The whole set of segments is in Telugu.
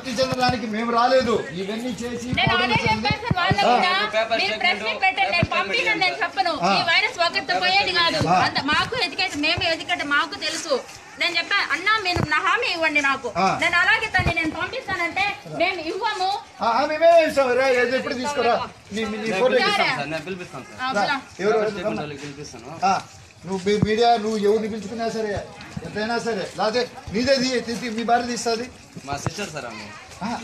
వ్యాప్తి చెందడానికి మేము రాలేదు ఇవన్నీ చేసి నేను ఫోటోలు అదే చెంది- చెప్పాను సార్ వాళ్ళ కూడా మీరు ప్రెస్ మీట్ పెట్టండి నేను పంపిన నేను చెప్పను ఈ వైరస్ ఒకరితో పోయేది కాదు అంత మాకు ఎడ్యుకేషన్ మేము ఎడ్యుకేట్ మాకు తెలుసు నేను చెప్పాను అన్న మీరు నా హామీ ఇవ్వండి నాకు ఆ. నేను అలాగే తన్ని నేను పంపిస్తానంటే మేము ఇవ్వము ఆ, ఆ, మేమే ఇస్తాం రే ఏదో ఇప్పుడు తీసుకురా నీ నీ ఫోటో ఇస్తాం సార్ నేను పిలిపిస్తాను సార్ ఆ, పిల్ల. ఎవరు స్టేట్మెంట్ వాళ్ళకి పిలిపిస్తాను ఆ, నువ్వు మీ మీడియా నువ్వు ఎవరిని పిలుచుకున్నా సరే ఎంతైనా సరే లేకపోతే నీదే తీ- తీ- తీ- మీ భార్య తీస్తుంది మా సిస్టర్ సార్ ఆమె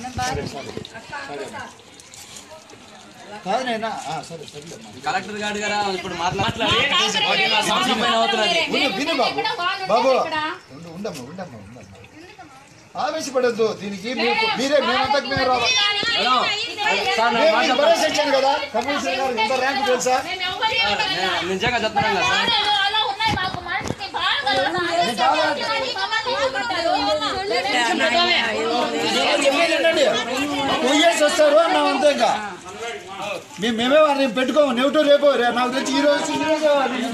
కాదు నేనా ఆ, సరే సరే కలెక్టర్ గారు గారా ఇప్పుడు మాట్లా- మాట్లాడి ఒకటి నా సంవత్సరం పైన అవుతున్నది విను విను బాబు ఇక్కడ వాళ్ళు బాబు ఉండేది ఇక్కడ. ఉండు, ఉండమ్మా ఉండమ్మా ఉండమ్మా ఆవేశపడద్దు దీనికి మీకు మీరే మేమంతకు మేము రావాలి హలో సార్ నా మేము మాట మీకు భరోసా ఇచ్చాను కదా కమిషనర్ గారు ఎంత ర్యాంక్ తెలుసా మేము ఎవరిని ఇవ్వలేదు. నేను నిజంగా చెప్తున్నాను కదా సార్ బాధలు అలా ఉన్నాయి మాకు మనసుకి బాగా మమ్మల్ని తీసుకుంటారు. పోయేసి వస్తారు అన్నాం అంతే ఇంకా మేము మేమే వారిని పెట్టుకోము నెగిటివ్ రేపు రే- నాకు తెలిసి ఈ రోజు ఈ రోజు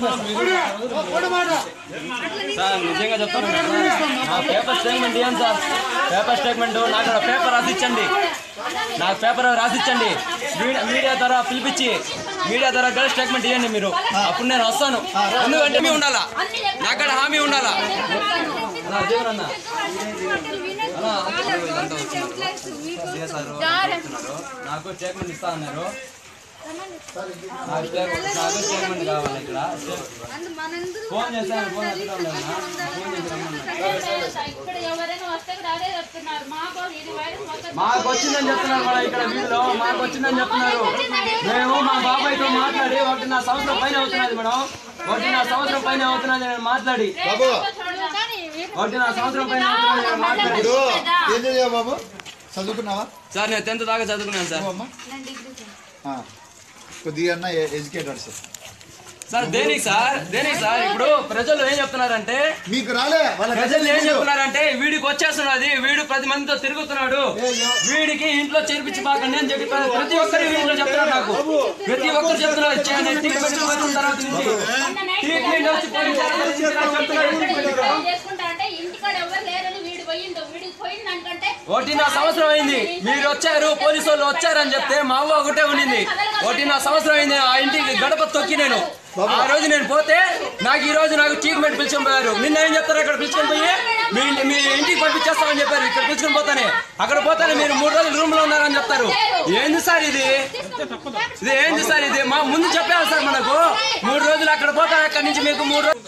సార్ నిజంగా చెప్తాను కదా. నా పేపర్ స్టేట్మెంట్ ఇవ్వండి సార్ పేపర్ స్టేట్మెంట్ నాకు ఆ పేపర్ రాసిచ్చండి నాకు పేపర్ రాసిచ్చండి మీడియా- మీడియా ద్వారా పిలిపించి మీడియా ద్వారా గల స్టేట్మెంట్ ఇవ్వండి మీరు అప్పుడు నేను వస్తాను ఎందుకంటే మీ ఉండాలా నాకు అక్కడ హామీ ఉండాలా అన్నా, జీవన్ అన్న. అన్నా, ఇదంతా వస్తున్నారు. సిఎస్ఆర్ వాళ్ళు చెప్తున్నారు. నాకు స్టేట్మెంట్ ఇస్తా అన్నారు నాకు స్టేట్మెంట్ నాకు స్టేట్మెంట్ కావాలి ఇక్కడ ఫోన్ చేస్తాను ఫోన్ ఎత్తుతాం లేదన్నా ఫోన్ చేసి రమ్మన్నా ఇక్కడ ఎవరైనా వస్తే కూడా అదే చెప్తున్నారు మాకు ఇది వైరస్ మొత్తం మాకు వచ్చిందని చెప్తున్నారు మేడం ఇక్కడ వీధిలో మాకు వచ్చిందని చెప్తున్నారు మేము మా బాబాయ్తో మాట్లాడి ఒకటి నా సంవత్సరం పైన అవుతున్నది మేడం ఒకటి నా సంవత్సరం పైన అవుతున్నది నేను మాట్లాడి బాబు ఒకటి నా సంవత్సరం పైన అవుతున్నది నేను మాట్లాడి ఇప్పుడు ఏం చదివా బాబు చదువుకున్నావా సార్ నేను టెన్త్ దాకా చదువుకున్నాను సార్ అమ్మా ఆ. కొద్దిగా అన్న ఎడ్యుకేటెడ్ సార్ సార్ దేనికి సార్ దేనికి సార్ ఇప్పుడు ప్రజలు ఏం చెప్తున్నారంటే మీకు రాలే వాళ్ళ ప్రజలు ఏం చెప్తున్నారంటే వీడికి వచ్చేస్తున్నది వీడు ప్రతి మందితో తిరుగుతున్నాడు వీడికి ఇంట్లో చేర్పించి పాకండి అని చెప్పి ప్రతి ఒక్కరు వీడిలో చెప్తున్నారు నాకు ప్రతి ఒక్కరు చెప్తున్నారు చే- ట్రీట్మెంట్ పోయిన తర్వాత నుంచి ట్రీట్మెంట్ వచ్చి పోయిన తర్వాత నుంచి ఇలా చెప్తున్నారు ఇంటికి వెళ్ళి. చేసుకుంటా అంటే ఇంటికాడ ఎవరు లేరని వీడు పోయిండు వీడికి పోయింది అనుకంటే ఒకటిన్నర సంవత్సరం అయింది మీరు వచ్చారు పోలీసు వాళ్ళు వచ్చారని చెప్తే మా అవ్వ ఒకటే ఉండింది ఒకటిన్నర సంవత్సరం అయింది ఆ ఇంటికి గడప తొక్కి నేను ఆ రోజు నేను పోతే నాకు ఈ రోజు నాకు ట్రీట్మెంట్ పిలుచుకొని పోయారు నిన్న ఏం చెప్తారు అక్కడ పిలుచుకొని పోయి మీ మీ ఇంటికి పంపించేస్తామని చెప్పారు ఇక్కడ పిలుచుకొని పోతానే అక్కడ పోతానే మీరు మూడు రోజులు రూమ్ లో ఉన్నారని చెప్తారు ఏంది సార్ ఇది ఇది ఏంది సార్ ఇది మా ముందు చెప్పారు సార్ మనకు మూడు రోజులు అక్కడ పోతారు అక్కడి నుంచి మీకు మూడు రోజులు